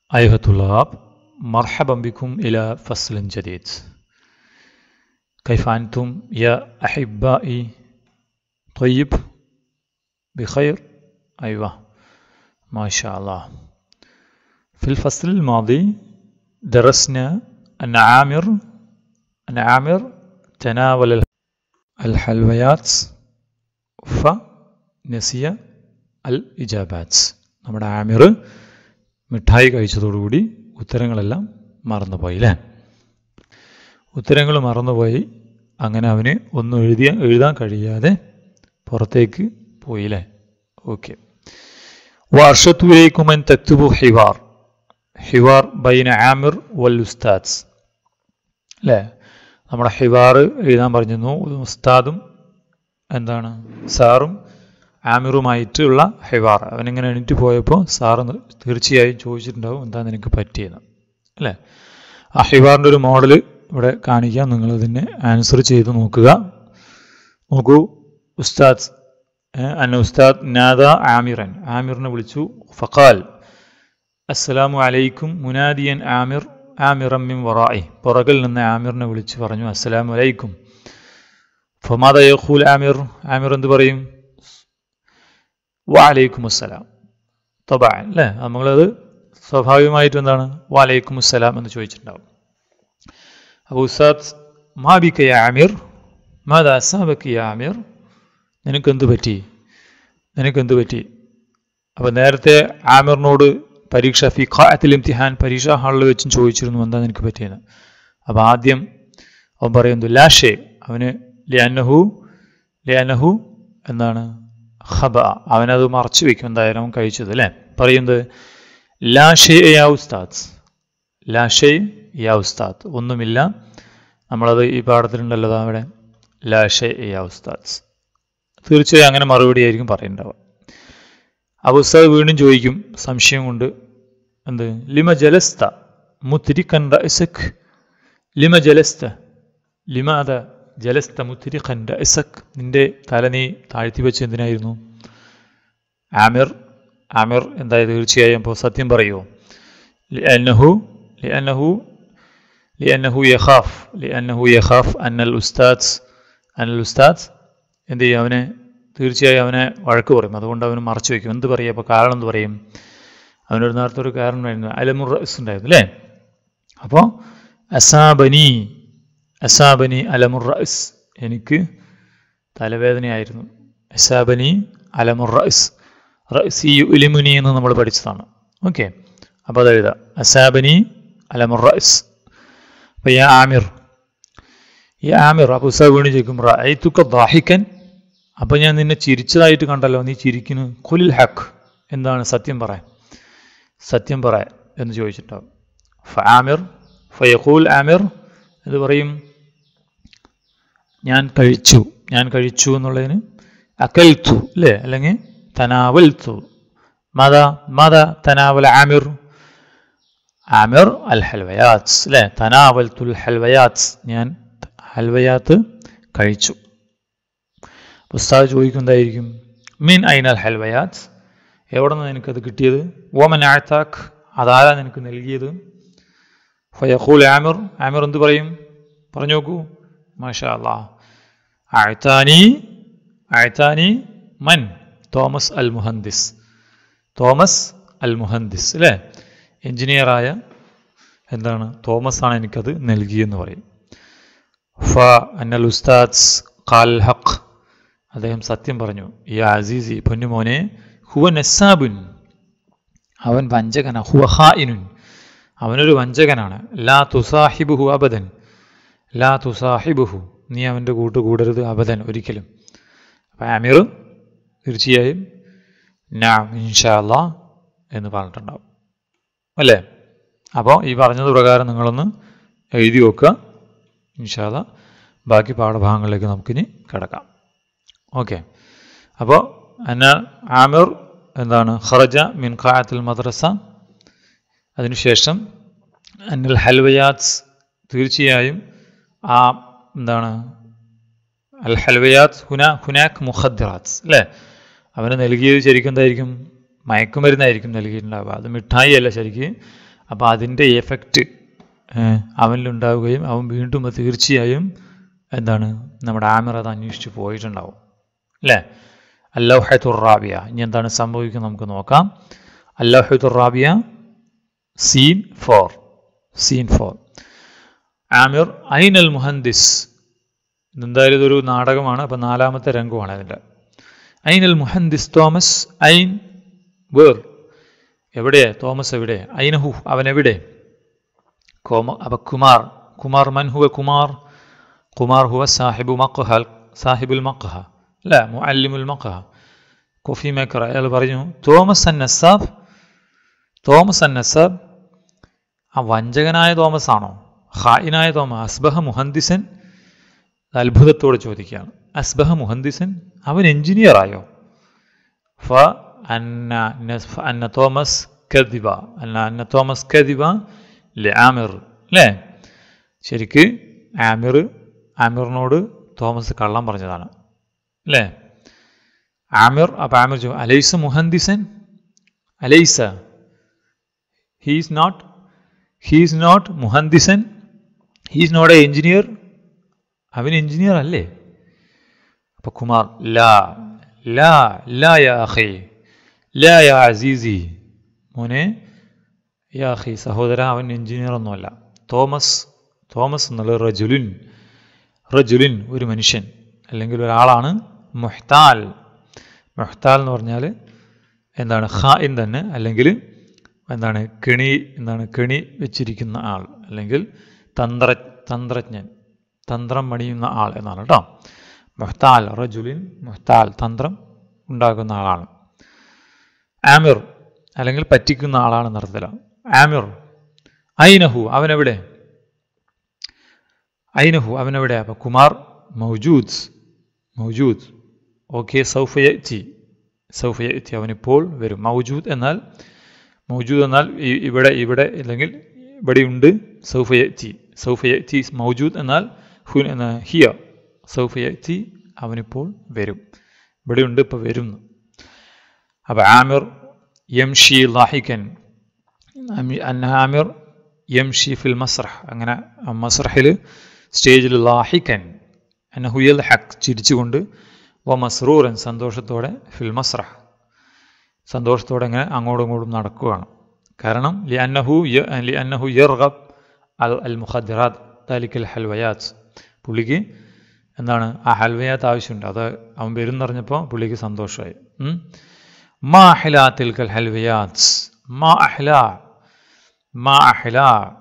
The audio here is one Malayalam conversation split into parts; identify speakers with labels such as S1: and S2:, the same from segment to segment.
S1: أيها الطلاب مرحبا بكم إلى فصل جديد كيف أنتم يا أحبائي طيب بخير أيوة ما شاء الله في الفصل الماضي درسنا أن عامر أن عامر تناول الحلويات فنسي الإجابات നമ്മുടെ ആമിർ മിഠായി കഴിച്ചതോടുകൂടി ഉത്തരങ്ങളെല്ലാം മറന്നുപോയി അല്ലേ ഉത്തരങ്ങൾ മറന്നുപോയി അങ്ങനെ അവന് ഒന്നും എഴുതിയ എഴുതാൻ കഴിയാതെ പുറത്തേക്ക് പോയില്ലേ ഓക്കെ വർഷത്തുലേക്കുമൻ തത്തുബു ഹിവാർ ഹിവാർ ബൈന ആമിർ വൽ ഉസ്താദ്സ് അല്ലേ നമ്മുടെ ഹിവാർ എഴുതാൻ പറഞ്ഞിരുന്നു ഉസ്താദും എന്താണ് സാറും ആമിറുമായിട്ടുള്ള ഹിവാർ അവനിങ്ങനെ എണീറ്റ് പോയപ്പോൾ സാറ് തീർച്ചയായും ചോദിച്ചിട്ടുണ്ടാവും എന്താ നിനക്ക് പറ്റിയെന്ന് അല്ലേ ആ ഹിവാറിൻ്റെ ഒരു മോഡൽ ഇവിടെ കാണിക്കാം നിങ്ങളിതിനെ ആൻസർ ചെയ്ത് നോക്കുക നോക്കൂ ഉസ്താദ് അന്ന ഉസ്താദ് നാദ ആമിറൻ ആമിറിനെ വിളിച്ചു ഫഖാൽ അസ്സലാമു അലൈക്കും മുനാദിയൻ ആമിർ ആമിറമ്മിൻ വറായി പുറകിൽ നിന്ന് ആമിറിനെ വിളിച്ചു പറഞ്ഞു അസ്സലാമു അലൈക്കും ഫമാദ യഖൂൽ ആമിർ ആമിർ എന്ത് പറയും വാലൈക്കും അസ്സലാം തൊബാ അല്ലേ നമ്മളത് സ്വാഭാവികമായിട്ട് എന്താണ് വാലൈക്കും അസ്സലാം എന്ന് ചോദിച്ചിട്ടുണ്ടാവും അപ്പോൾ ഉസ്താദ് മാബിക്ക യാ ആമിർ മാതാ അസാബക്ക് യാ ആമിർ നിനക്കെന്ത് പറ്റി നിനക്കെന്ത് പറ്റി അപ്പോൾ നേരത്തെ ആമിറിനോട് പരീക്ഷ ഫിഖാത്തിൽ ഇംതിഹാൻ പരീക്ഷാ ഹാളിൽ വെച്ചും ചോദിച്ചിരുന്നു എന്താ നിനക്ക് പറ്റിയെന്ന് അപ്പോൾ ആദ്യം അവൻ പറയുന്നു ലാഷേ അവന് ലിയാനഹു ലിയാനഹു എന്താണ് ഖബ അവനത് മറച്ചു വെക്കും എന്തായാലും അവൻ കഴിച്ചത് അല്ലേ പറയുന്നത് ലാഷേ യാ ഉസ്താദ് ലാഷേ യാ ഉസ്താദ് ഒന്നുമില്ല നമ്മളത് ഈ പാഠത്തിലുണ്ടല്ലോ അവിടെ ലാഷേ യാ ഉസ്താദ് തീർച്ചയായും അങ്ങനെ മറുപടി ആയിരിക്കും പറയുന്നുണ്ടാവുക അപ്പോൾ ഉസ്താദ് വീണ്ടും ചോദിക്കും സംശയം കൊണ്ട് എന്ത് ലിമ ജലസ്ത മുത്തിരിക്കൻ റഇസക് ലിമ ജലസ്ത ലിമ അത ജലസ്ത മുത്തിരിഖൻ റഇസക് നിന്റെ തല നീ താഴ്ത്തി വെച്ച് എന്തിനായിരുന്നു ആമിർ ആമിർ എന്തായത് തീർച്ചയായും അപ്പോൾ സത്യം പറയുമോ ലിഅന്നഹു ലിഅന്നഹു ലിഅന്നഹു യഖാഫ് ലിഅന്നഹു യഖാഫ് അന്നൽ ഉസ്താദ് അന്നൽ ഉസ്താദ് എന്ത് ചെയ്യും അവനെ തീർച്ചയായും അവനെ വഴക്ക് പറയും അതുകൊണ്ട് അവന് മറച്ചു വയ്ക്കും എന്ത് പറയും അപ്പോൾ കാരണം എന്ത് പറയും അവനൊരു നേരത്തെ ഒരു കാരണം ഉണ്ടായിരുന്നു അലമുർ റസ് ഉണ്ടായിരുന്നു അല്ലേ അപ്പോൾ അസാബനി അസാബനി അലമുർ റസ് എനിക്ക് തലവേദനയായിരുന്നു അസാബനി അലമുർ റസ് റസി ഉലിമുനി എന്ന് നമ്മൾ പഠിച്ചതാണ് ഓക്കെ അപ്പോൾ അത് എഴുതാം അസാബനി അലമുർ റസ് അപ്പോൾ ഈ ആമിർ ഈ ആമിർ അപ്പോൾ ഉസാ വീണ് ചോദിക്കും റഅയ്തുക ദാഹിക്കൻ അപ്പോൾ ഞാൻ നിന്നെ ചിരിച്ചതായിട്ട് കണ്ടല്ലോ നീ ചിരിക്കുന്നു കുലിൽ ഹക്ക് എന്താണ് സത്യം പറയാൻ സത്യം പറയാൻ എന്ന് ചോദിച്ചിട്ടുണ്ടാവും ഫാമിർ ഫയഖൂൽ ആമിർ എന്ന് പറയും ഞാൻ കഴിച്ചു ഞാൻ കഴിച്ചു എന്നുള്ളതിന് അക്കൽത്തു അല്ലേ അല്ലെങ്കിൽ തനാവൽത്തു മത മത തനാവൽ ആമിർ ആമിർ അൽ ഹൽവയാത്ത് അല്ലേ തനാവൽത്തുൽ ഹൽവയാത്ത് ഞാൻ ഹൽവയാത്ത് കഴിച്ചു ഉസ്താദ് ചോദിക്കുന്നതായിരിക്കും മീൻ ഐനൽ ഹൽവയാത്ത് എവിടെ നിന്ന് നിനക്കത് കിട്ടിയത് ഓമൻ ആഴ്ത്താഖ് അതാരാ നിനക്ക് നൽകിയത് ഫയഖൂൽ ആമിർ ആമിർ എന്ത് പറയും പറഞ്ഞു നോക്കൂ മാഷാ അല്ലാ ആഴ്ത്താനി ആഴ്ത്താനി മൻ തോമസ് അൽ മുഹന്ദിസ് തോമസ് അൽ മുഹന്ദിസ് അല്ലേ എഞ്ചിനീയറായ എന്താണ് തോമസ് ആണ് എനിക്കത് നൽകിയെന്ന് പറയും ഫ അന്നൽ ഉസ്താദ് ഖാൽ ഹഖ് അദ്ദേഹം സത്യം പറഞ്ഞു ഈ അസീസി പൊന്നുമോനെ ഹുവ നസാബുൻ അവൻ വഞ്ചകന ഹുവ ഹായിനുൻ അവനൊരു വഞ്ചകനാണ് ലാ തുസാഹിബുഹു അബദൻ ലാ തുസാഹിബുഹു നീ അവൻ്റെ കൂട്ട് കൂടരുത് അബദൻ ഒരിക്കലും അപ്പം അമീർ തീർച്ചയായും നാം ഇൻഷാല്ല എന്ന് പറഞ്ഞിട്ടുണ്ടാവും അല്ലേ അപ്പോൾ ഈ പറഞ്ഞത് പ്രകാരം നിങ്ങളൊന്ന് എഴുതി വെക്കുക ഇൻഷാല്ല ബാക്കി പാഠഭാഗങ്ങളിലേക്ക് നമുക്കിനി കിടക്കാം ഓക്കെ അപ്പോൾ അന്ന ആമിർ എന്താണ് ഖറജ മിൻ ഖായത്തുൽ മദ്രസ അതിനുശേഷം അന്നൽ ഹൽവയാത്ത് തീർച്ചയായും ആ എന്താണ് അൽ ഹൽവയാത്ത് ഹുന ഹുനാഖ് മുഖദ്റാത്ത് അല്ലേ അവന് നൽകിയത് ശരിക്കും എന്തായിരിക്കും മയക്കുമരുന്നായിരിക്കും നൽകിയിട്ടുണ്ടാവുക അത് മിഠായി അല്ല ശരിക്ക് അപ്പോൾ അതിൻ്റെ എഫക്റ്റ് അവനിലുണ്ടാവുകയും അവൻ വീണ്ടും അത് തീർച്ചയായും എന്താണ് നമ്മുടെ ആമിർ അത് അന്വേഷിച്ച് പോയിട്ടുണ്ടാവും അല്ലേ അല്ലൗഹത്തുറാബിയ ഇനി എന്താണ് സംഭവിക്കുന്നത് നമുക്ക് നോക്കാം അല്ലൗഹത്തുറാബിയ scene four scene four Amir ഐനൽ മുഹന്ദിസ് ഇതെന്തായാലും ഇതൊരു നാടകമാണ് അപ്പം നാലാമത്തെ രംഗമാണ് അതിൻ്റെ ഐനൽ മുഹന്ദിസ് തോമസ് ഐൻ വേർ എവിടെ തോമസ് എവിടെ ഐനഹു അവനെവിടെ കോമ അപ്പം കുമാർ കുമാർ മൻ ഹുവ കുമാർ കുമാർ ഹുവ സാഹിബു മഖഹ സാഹിബുൽ മഖഹ അല്ല മുഅല്ലിമുൽ മഖഹ കോഫി മേക്കർ അയാൾ പറഞ്ഞു തോമസ് അൻ നസാബ് തോമസ് അൻ നസാബ് ആ വഞ്ചകനായ തോമസ് ആണോ ഹായിനായ തോമസ് അസ്ബഹ മുഹന്ദിസൻ അത്ഭുതത്തോടെ ചോദിക്കുകയാണ് അസ്ബഹ മുഹന്ദിസൻ അവൻ എഞ്ചിനീയർ ആയോ ഫ അന്ന നസ്- അന്ന തോമസ് കദിബ അന്ന അന്ന തോമസ് കദിബ ലെ ആമിർ അല്ലേ ശരിക്ക് ആമിർ ആമിറിനോട് തോമസ് കള്ളം പറഞ്ഞതാണ് അല്ലേ ആമിർ അപ്പം ആമിർ ചോ അലൈസ മുഹന്ദിസൻ അലൈസ ഹീസ് നോട്ട് ഹീസ് നോട്ട് മുഹന്ദിസൻ ഹീസ് നോട്ട് എ എഞ്ചിനീയർ അവൻ എഞ്ചിനീയർ അല്ലേ അപ്പൊ കുമാർ ലാ ലാ ലാ യാ അഖി ലാ യാ അസീസി മോനെ യാ അഖി സഹോദര അവൻ എഞ്ചിനീയർ ഒന്നുമല്ല തോമസ് തോമസ് എന്നുള്ളത് റജുലിൻ റജുലിൻ ഒരു മനുഷ്യൻ അല്ലെങ്കിൽ ഒരാളാണ് മുഹ്താൽ മുഹ്താൽ എന്ന് പറഞ്ഞാൽ എന്താണ് ഖായിൻ തന്നെ അല്ലെങ്കിൽ എന്താണ് കെണി എന്താണ് കെണി വെച്ചിരിക്കുന്ന ആൾ അല്ലെങ്കിൽ തന്ത്ര തന്ത്രജ്ഞൻ തന്ത്രം പണിയുന്ന ആൾ എന്നാണ് കേട്ടോ മുഹ്താൽ റജുലിൻ മുഹ്താൽ തന്ത്രം ഉണ്ടാക്കുന്ന ആളാണ് ആമിർ അല്ലെങ്കിൽ പറ്റിക്കുന്ന ആളാണെന്ന് അർത്ഥത്തിലാണ് ആമിർ ഐനഹു അവനെവിടെ ഐനഹു അവനെവിടെ അപ്പൊ കുമാർ മൗജൂദ് മൗജൂദ് ഓക്കെ സൗഫയത്തി സൗഫയത്തി അവനിപ്പോൾ വരും മൗജൂദ് എന്നാൽ മൗജൂദ് എന്നാൽ ഇ- ഇവിടെ ഇവിടെ അല്ലെങ്കിൽ ഇവിടെയുണ്ട് സൗഫയത്തി സൗഫയത്തി മൗജൂദ് എന്നാൽ ഹു എന്ന ഹിയ സൗഫയത്തി അവനിപ്പോൾ വരും ഇവിടെയുണ്ട് ഇപ്പോൾ വരും അപ്പോൾ ആമിർ യംഷി ലാഹിക്കൻ അന്ന ആമിർ യംഷി ഫിൽ മസ്രഹ് അങ്ങനെ മസ്രഹിൽ സ്റ്റേജിൽ ലാഹിക്കൻ അന്ന ഹുയൽ ഹക്ക് ചിരിച്ചുകൊണ്ട് വ മസ്റൂറൻ സന്തോഷത്തോടെ ഫിൽ മസ്രഹ് സന്തോഷത്തോടെ അങ്ങനെ അങ്ങോട്ടും ഇങ്ങോട്ടും നടക്കുകയാണ് കാരണം ലി അന്നഹു യ- ലി അന്നഹു യർഗബ് അൽ അൽ മുഖദ്റാത്ത് താലിക്കൽ ഹൽവയാത്ത് പുള്ളിക്ക് എന്താണ് ആ ഹൽവയാത്ത് ആവശ്യമുണ്ട് അത് അവൻ വരും പറഞ്ഞപ്പോൾ പുള്ളിക്ക് സന്തോഷമായി ഉം. മാ അഹ്ല തിൽക്കൽ ഹൽവയാത്ത് മാ അഹ്ല മാ അഹ്ല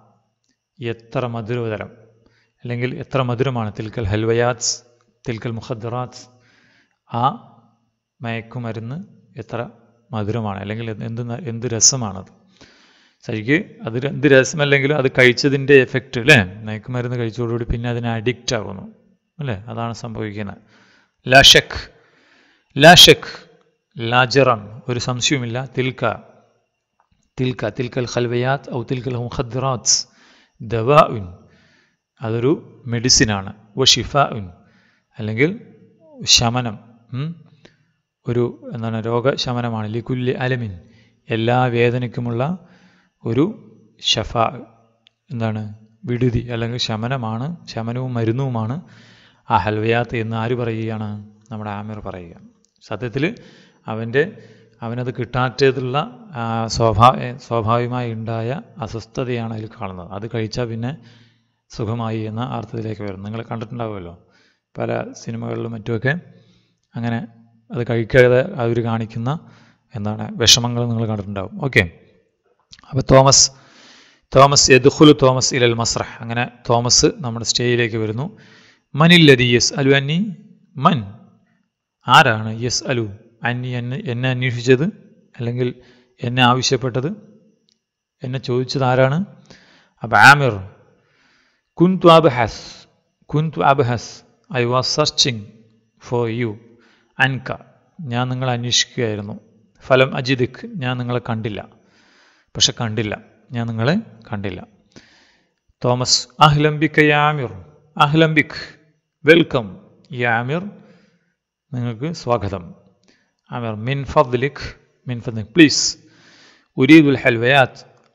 S1: എത്ര മധുരതരം അല്ലെങ്കിൽ എത്ര മധുരമാണ് തിൽക്കൽ ഹൽവയാത്ത് തിൽക്കൽ മുഖദ്റാത്ത് ആ മയക്കുമരുന്ന് എത്ര മധുരമാണ് അല്ലെങ്കിൽ എന്ത് എന്ത് ന- എന്ത് രസമാണത് ശരിക്ക് അത് ര- എന്ത് രസമല്ലെങ്കിലും അത് കഴിച്ചതിൻ്റെ എഫക്റ്റ് അല്ലേ മയക്കുമരുന്ന് കഴിച്ചതോടുകൂടി പിന്നെ അതിന് അഡിക്റ്റ് ആകുന്നു അല്ലേ അതാണ് സംഭവിക്കുന്നത് ലാഷക് ലാഷക് ലാജറം ഒരു സംശയവുമില്ല തിൽക്ക തിൽക്ക തിൽക്കൽ ഖൽവയാത്ത് ഔ തിൽക്കൽ മുഖദ്റാത്ത് ദവാ ഉൻ അതൊരു മെഡിസിനാണ് വ ഷിഫ ഉൻ അല്ലെങ്കിൽ ശമനം ഉം. ഒരു എന്താണ് രോഗശമനമാണ് ലിക്കുല്ലി അലമിൻ എല്ലാ വേദനയ്ക്കുമുള്ള ഒരു ഷഫ എന്താണ് വിടുതി അല്ലെങ്കിൽ ശമനമാണ് ശമനവും മരുന്നുമാണ് ആ ഹൽവയാത്ത് എന്ന് ആര് പറയുകയാണ് നമ്മുടെ ആമിർ പറയുക സത്യത്തിൽ അവൻ്റെ അവനത് കിട്ടാത്തതുള്ള ആ, സ്വാഭാ സ്വാഭാവികമായി ഉണ്ടായ അസ്വസ്ഥതയാണ് അതിൽ കാണുന്നത് അത് കഴിച്ചാൽ പിന്നെ സുഖമായി എന്ന അർത്ഥത്തിലേക്ക് വരും നിങ്ങൾ കണ്ടിട്ടുണ്ടാവുമല്ലോ പല സിനിമകളിലും മറ്റുമൊക്കെ അങ്ങനെ അത് കഴിക്കാതെ അവർ കാണിക്കുന്ന എന്താണ് വിഷമങ്ങൾ നിങ്ങൾ കണ്ടിട്ടുണ്ടാവും ഓക്കെ അപ്പോൾ തോമസ് തോമസ് യദുഖുലു തോമസ് ഇലൽ മസ്രഹ് അങ്ങനെ തോമസ് നമ്മുടെ സ്റ്റേജിലേക്ക് വരുന്നു മനില്ലതി യെസ് അലു അന്നി മൻ ആരാണ് യെസ് അലു അന്നി എന്നെ എന്നെ അന്വേഷിച്ചത് അല്ലെങ്കിൽ എന്നെ ആവശ്യപ്പെട്ടത് എന്നെ ചോദിച്ചത് ആരാണ് അപ്പം ആമിർ കുൻതു അബ്ഹസ് കുൻതു അബ്ഹസ് I was searching for you അൻക ഞാൻ നിങ്ങളെ അന്വേഷിക്കുകയായിരുന്നു ഫലം അജിദിഖ് ഞാൻ നിങ്ങളെ കണ്ടില്ല പക്ഷെ കണ്ടില്ല ഞാൻ നിങ്ങളെ കണ്ടില്ല തോമസ് അഹ്ലംബിക്ക് യാമിർ അഹ്ലംബിക് വെൽക്കം യാമിർ നിങ്ങൾക്ക് സ്വാഗതം ആമിർ മിൻ ഫദ്ലിക് മിൻ ഫദ്ലിക് പ്ലീസ് ഉരീദുൽ ഹൽവയാത്ത്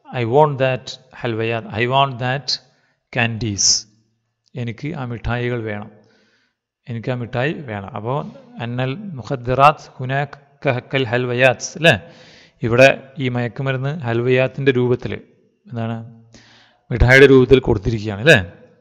S1: ഐ വോണ്ട് ദാറ്റ് ഹൽവയാത്ത് ഐ വോണ്ട് ദാറ്റ് കാൻഡീസ് എനിക്ക് ആ മിഠായികൾ വേണം എനിക്ക് ആ മിഠായി വേണം അപ്പോൾ അന്നൽ മുഖദ്ദിറാത്ത് ഹുനാക് കഹക്കൽ ഹൽവയാത്ത് അല്ലേ ഇവിടെ ഈ മയക്കുമരുന്ന് ഹൽവയാത്തിൻ്റെ രൂപത്തിൽ എന്താണ് മിഠായിയുടെ രൂപത്തിൽ കൊടുത്തിരിക്കുകയാണ് അല്ലേ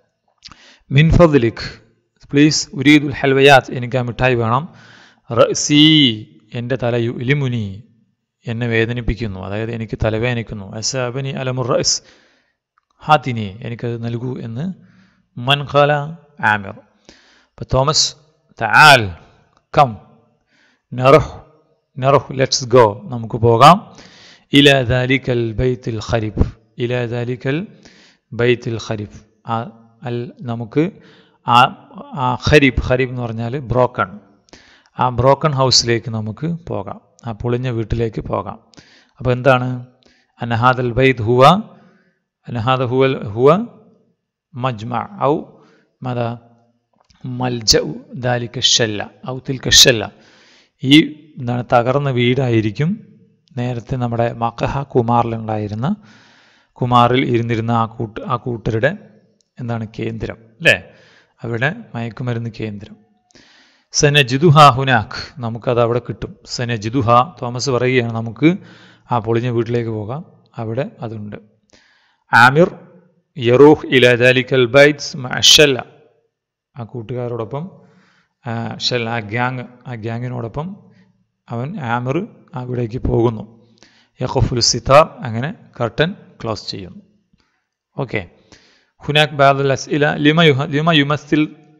S1: മിൻഫദ്ലിഖ് പ്ലീസ് ഉരീദുൽ ഹൽവയാത്ത് എനിക്ക് ആ മിഠായി വേണം റസി എൻ്റെ തല ഇലിമുനി എന്നെ വേദനിപ്പിക്കുന്നു അതായത് എനിക്ക് തലവേദനിക്കുന്നു അസാബനി അലമുർ റസ് ഹാത്തിനി എനിക്കത് നൽകൂ എന്ന് മൻഖാല ആമിർ അപ്പോൾ തോമസ് തആൽ കം നറഹ് നറഹ് ലെറ്റ്സ് ഗോ നമുക്ക് പോകാം ഇല ദാലിക്കൽ ബൈത്തുൽ ഖരീഫ് ഇല ദാലിക്കൽ ബൈത്തുൽ ഖരീഫ് ആ അൽ നമുക്ക് ആ ആ ഖരീഫ് ഖരീഫ് എന്ന് പറഞ്ഞാൽ ബ്രോക്കൺ ആ ബ്രോക്കൺ ഹൗസിലേക്ക് നമുക്ക് പോകാം ആ പൊളിഞ്ഞ വീട്ടിലേക്ക് പോകാം അപ്പോൾ എന്താണ് അനഹാദൽ ബൈത്ത് ഹുവ അനഹാദ ഹുവൽ ഹുവ മജ്മ ഔ മത മൽജ ദാലിക ഷല്ല ഔ തിൽക ഷല്ല ഈ എന്താണ് തകർന്ന വീടായിരിക്കും നേരത്തെ നമ്മുടെ മക്കഹ കുമാറിലുണ്ടായിരുന്ന കുമാറിൽ ഇരുന്നിരുന്ന ആ കൂട്ട് ആ കൂട്ടരുടെ എന്താണ് കേന്ദ്രം അല്ലേ അവിടെ മയക്കുമരുന്ന് കേന്ദ്രം സനജിദുഹ ഹുനാഖ് നമുക്കത് അവിടെ കിട്ടും സനജിദുഹ തോമസ് പറയുകയാണ് നമുക്ക് ആ പൊളിഞ്ഞ വീട്ടിലേക്ക് പോകാം അവിടെ അതുണ്ട് ആമിർ യറൂഹ് ഇലാദാലിക്കൽ ബൈറ്റ്സ് അഷല്ല ആ കൂട്ടുകാരോടൊപ്പം ഷെൽ ആ ഗ്യാങ് ആ ഗ്യാങ്ങിനോടൊപ്പം അവൻ ആമിർ അവിടേക്ക് പോകുന്നു യഖഫുൽ സിത്താർ അങ്ങനെ കർട്ടൻ ക്ലോസ് ചെയ്യുന്നു ഓക്കെ ഹുനാക് ബാദുൽ അസ്ഇല ലിമ യുഹ ലിമ യുമസ്സിൽ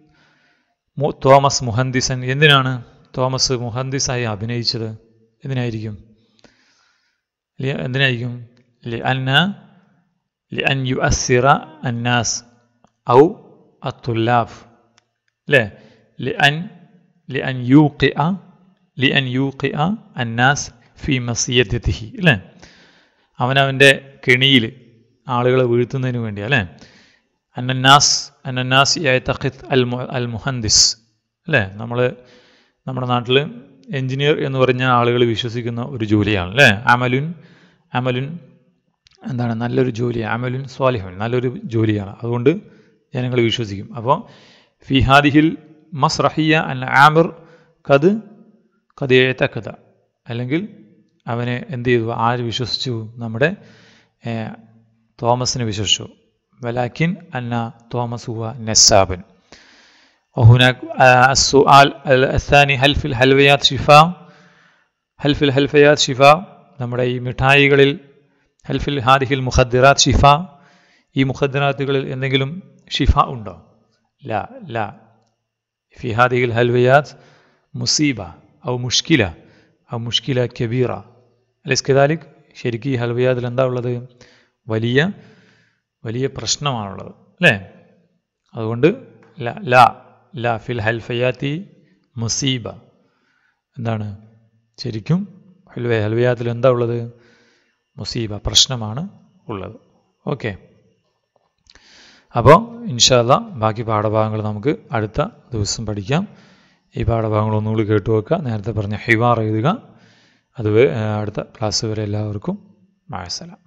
S1: തോമസ് മുഹന്ദിസൻ എന്തിനാണ് തോമസ് മുഹന്ദിസായി അഭിനയിച്ചത് എന്തിനായിരിക്കും എന്തിനായിരിക്കും ലി അന്ന ലി അൻ യു അസിറ അന്നാസ് ഔ അത്തുല്ലാഫ് അല്ലേ ലി അൻ ലി അൻ യൂഖി ലി അൻ യൂഖി അന്നാസ് ഫി മസിയത്തിഹി അല്ലേ അവനവൻ്റെ കെണിയിൽ ആളുകളെ വീഴ്ത്തുന്നതിന് വേണ്ടി അല്ലേ അന്നന്നാസ് അന്നന്നാസ് യത്തഖിത്ത് അൽ മു അൽ മുഹന്ദിസ് അല്ലേ നമ്മൾ നമ്മുടെ നാട്ടിൽ എൻജിനീയർ എന്ന് പറഞ്ഞ ആളുകൾ വിശ്വസിക്കുന്ന ഒരു ജോലിയാണ് അല്ലേ അമലുൻ അമലുൻ എന്താണ് നല്ലൊരു ജോലിയാണ് അമലുൻ സ്വാലിഹുൻ നല്ലൊരു ജോലിയാണ് അതുകൊണ്ട് ജനങ്ങൾ വിശ്വസിക്കും അപ്പോൾ ഫിഹാദിഹിൽ മസ്റഹിയ അൻ ആമിർ കത് കഥയത്തക്കഥ അല്ലെങ്കിൽ അവനെ എന്ത് ചെയ്തു ആര് വിശ്വസിച്ചു നമ്മുടെ തോമസിനെ വിശ്വസിച്ചു ولكن أن توماس هو نساب وهناك السؤال الثاني هل في الحلويات شفاء هل في الحلويات شفاء നമ്മുടെ ഈ മിഠായികളിൽ ഹൽഫിൽ ഹാദിഹിൽ മുഖദ്ദിറാത്ത് ഷിഫ ഈ മുഖദ്ദിറാത്തുകളിൽ എന്തെങ്കിലും ഷിഫ ഉണ്ടോ ല ല ഫി ഹാദിഹിൽ ഹൽവയാത്ത് മുസീബ ഔ മുഷ്കില ഔ മുഷ്കില കബീറ അലിസ്കദാലിക് ശരിക്കും ഈ ഹൽവയാത്തിൽ എന്താ ഉള്ളത് വലിയ വലിയ പ്രശ്നമാണുള്ളത് അല്ലേ അതുകൊണ്ട് ല ല ല ഫിൽ ഹൽഫയാത്തി മുസീബ എന്താണ് ശരിക്കും ഹൽവ ഹൽവയാത്തിൽ എന്താ ഉള്ളത് മുസീബ പ്രശ്നമാണ് ഉള്ളത് ഓക്കെ അപ്പോൾ ഇൻഷാല്ല ബാക്കി പാഠഭാഗങ്ങൾ നമുക്ക് അടുത്ത ദിവസം പഠിക്കാം ഈ പാഠഭാഗങ്ങൾ ഒന്നുകൂടി കേട്ടു വെക്കുക നേരത്തെ പറഞ്ഞ ഹിവാർ എഴുതുക അത് അടുത്ത ക്ലാസ് വരെ എല്ലാവർക്കും മാഴസലാം